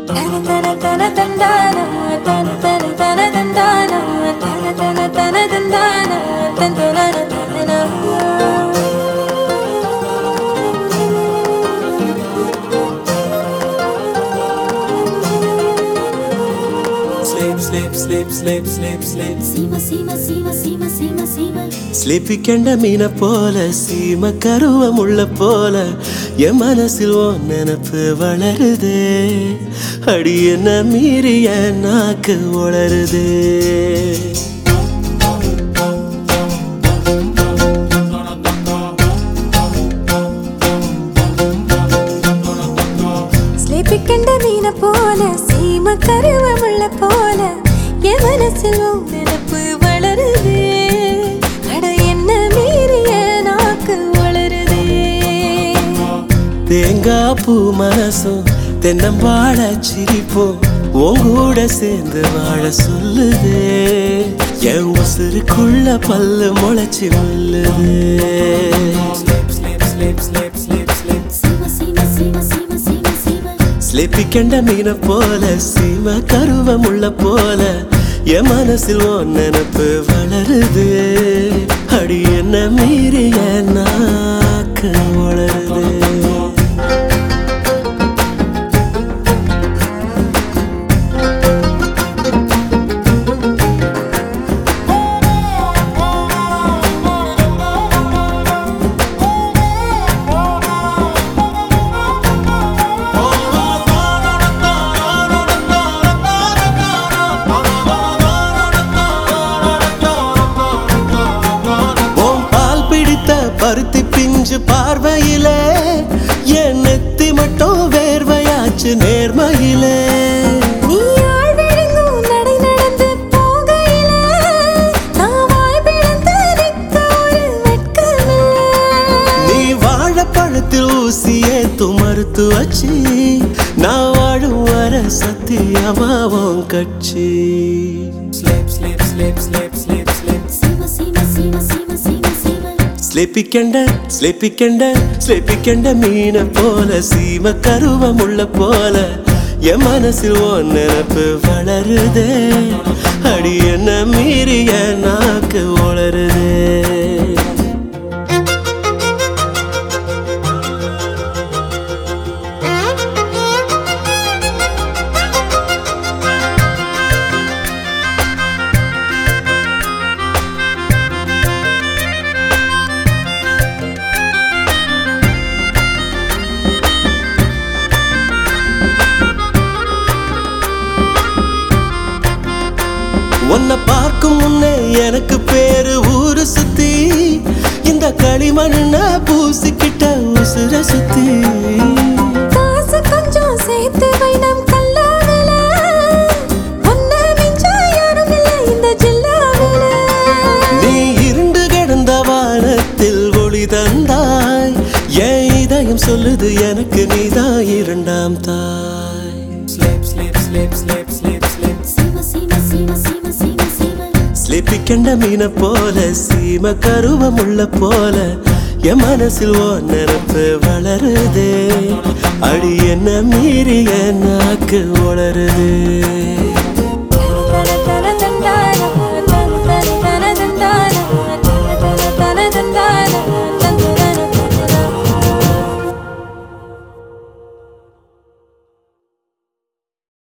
தன தன தன தந்தான தன தன தன தந்தான தன தன தன தந்தான தந்தன தந்தன Sleep, sleep, sleep, sleep, sleep, sleep. சீம சீம சீம சீம சீம சீம ஸ்லிப்பிக்கண்ட மீனை போல சீம கருவமுள்ள போல என் மனசில் ஓ நினப்பு வளருதே அடி என்ன மீறிய நாக்கு வளருதே ஸ்லேபிக்கண்ட மீன போல சீம கருவமுள்ள போல என் மனசில் உன் நினப்பு வளருது அட என்ன மீறிய நாக்கு வளருதே தேங்காய் பூ மனசும் தென்னம்பாழ சிரிப்போம் உன் கூட சேர்ந்து வாழ சொல்லுதே என் உசுருக்குள்ள பல்லு முளைச்சி முள்ளுதே சீம சீம சீம சீம சீம சீம ஸ்லிப்பிக்கண்ட மீனை போல சீம கருவமுள்ள போல என் மனசில் உன் நினப்பு வளருது அடி என்ன மீறிய நாக்கு வளருது உன் பால் பிடித்த பருத்தி பிஞ்சு பார்வையிலே என் நெத்தி மட்டும் வேர்வையாச்சு நேர்மையிலே நீ ஆள் விழுங்கும் நடை நடந்து போகையில நான் வாய் பிளந்து நிற்க ஒரு வெட்கமில்லை நீ வாழைப்பழத்தில் ஊசியே துமறுத்து வச்சு நான் வாழும் வர சத்தியமாவும் கட்சி சீம சீம சீம சீம சீம சீம ஸ்லிப்பிக்கண்ட ஸ்லிப்பிக்கண்ட ஸ்லிப்பிக்கண்ட மீனை போல சீம கருவமுள்ள போல என் மனசில் உன் நினப்பு வளருதே அடி என்ன மீறிய நாக்கு வளருதே உன்னை பார்க்கும் முன்னே எனக்கு பேரு ஊரு சுத்தி இந்த களிமண்ண பூசிக்கிட்ட உசுர சுத்தி காசு கொஞ்சம் சேர்த்து வை நம் கல்லாவில ஒன்ன மிஞ்ச யாரும் இல்லை இந்த ஜில்லாவில நீ இருண்டு கிடந்த வானத்தில் ஒளி தந்தாய் என் இதயம் சொல்லுது எனக்கு நீதான் இரண்டாம் தாய் சீம சீம சீம சீம சீம சீம ஸ்லிப்பிக்கண்ட மீனை போல சீம கருவமுள்ள போல என் மனசில் ஓ நினப்பு வளருதே அடி என்ன மீறிய நாக்கு வளருதே